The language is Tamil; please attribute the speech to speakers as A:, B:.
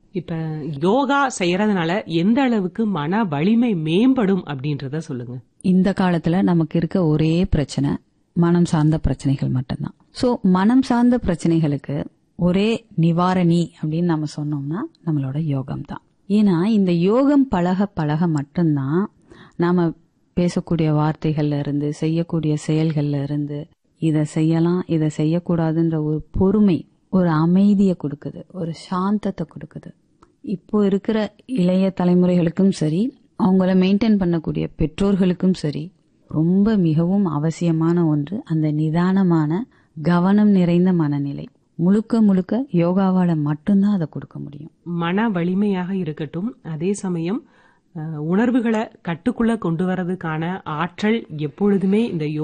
A: இப்ப யோகா செய்யறதுனால எந்த அளவுக்கு மன வலிமை மேம்படும் அப்படின்றத சொல்லுங்க
B: இந்த காலத்துல நமக்கு இருக்க ஒரே பிரச்சனை மனம் சார்ந்த பிரச்சனைகள் மட்டும்தான் சோ மனம் சார்ந்த பிரச்சனைகளுக்கு ஒரே நிவாரணி அப்படின்னு நம்ம சொன்னோம்னா நம்மளோட யோகம் தான் ஏன்னா இந்த யோகம் பழக பழக மட்டும்தான் நாம பேசக்கூடிய வார்த்தைகள்ல இருந்து செய்யக்கூடிய செயல்கள்ல இருந்து இதை செய்யலாம் இதை செய்யக்கூடாதுன்ற ஒரு பொறுமை ஒரு அமைதியை கொடுக்குது ஒரு சாந்தத்தை கொடுக்குது இப்போ இருக்கிற இளைய தலைமுறைகளுக்கும் சரி அவங்கள மெயின்டைன் பண்ணக்கூடிய பெற்றோர்களுக்கும் சரி ரொம்ப மிகவும் அவசியமான ஒன்று அந்த நிதானமான கவனம் நிறைந்த மனநிலை முழுக்க முழுக்க யோகாவால மட்டும்தான் அதை கொடுக்க முடியும்
A: மன வலிமையாக இருக்கட்டும் அதே சமயம் அஹ், உணர்வுகளை கட்டுக்குள்ள கொண்டு வரதுக்கான ஆற்றல் எப்பொழுதுமே இந்த